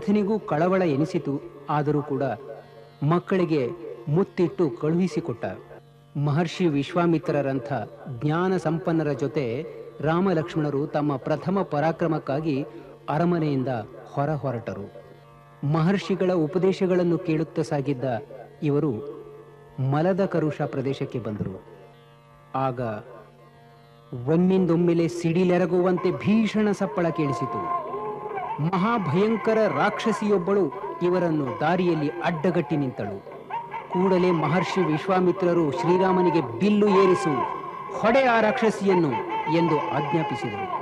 ವೃದ್ಧನಿಗೂ ಕಳವಳ ಎನಿಸಿತು ಆದರೂ ಕೂಡ ಮಕ್ಕಳಿಗೆ ಮುತ್ತಿಟ್ಟು ಕಳುಹಿಸಿಕೊಟ್ಟ ಮಹರ್ಷಿ ವಿಶ್ವಾಮಿತ್ರರಂಥ ಜ್ಞಾನ ಸಂಪನ್ನರ ಜೊತೆ ರಾಮ ಲಕ್ಷ್ಮಣರು ತಮ್ಮ ಪ್ರಥಮ ಪರಾಕ್ರಮಕ್ಕಾಗಿ ಅರಮನೆಯಿಂದ ಹೊರ ಹೊರಟರು ಮಹರ್ಷಿಗಳ ಉಪದೇಶಗಳನ್ನು ಕೇಳುತ್ತಾ ಸಾಗಿದ್ದ ಇವರು ಮಲದ ಕರುಷ ಪ್ರದೇಶಕ್ಕೆ ಬಂದರು ಆಗ ಒಮ್ಮಿಂದೊಮ್ಮೆಲೆ ಸಿಡಿಲೆರಗುವಂತೆ ಭೀಷಣ ಸಪ್ಪಳ ಕೇಳಿಸಿತು ಮಹಾಭಯಂಕರ ರಾಕ್ಷಸಿಯೊಬ್ಬಳು ಇವರನ್ನು ದಾರಿಯಲ್ಲಿ ಅಡ್ಡಗಟ್ಟಿ ನಿಂತಳು ಕೂಡಲೇ ಮಹರ್ಷಿ ವಿಶ್ವಾಮಿತ್ರರು ಶ್ರೀರಾಮನಿಗೆ ಬಿಲ್ಲು ಏರಿಸು ಹೊಡೆ ಆ ರಾಕ್ಷಸಿಯನ್ನು ಎಂದು ಆಜ್ಞಾಪಿಸಿದರು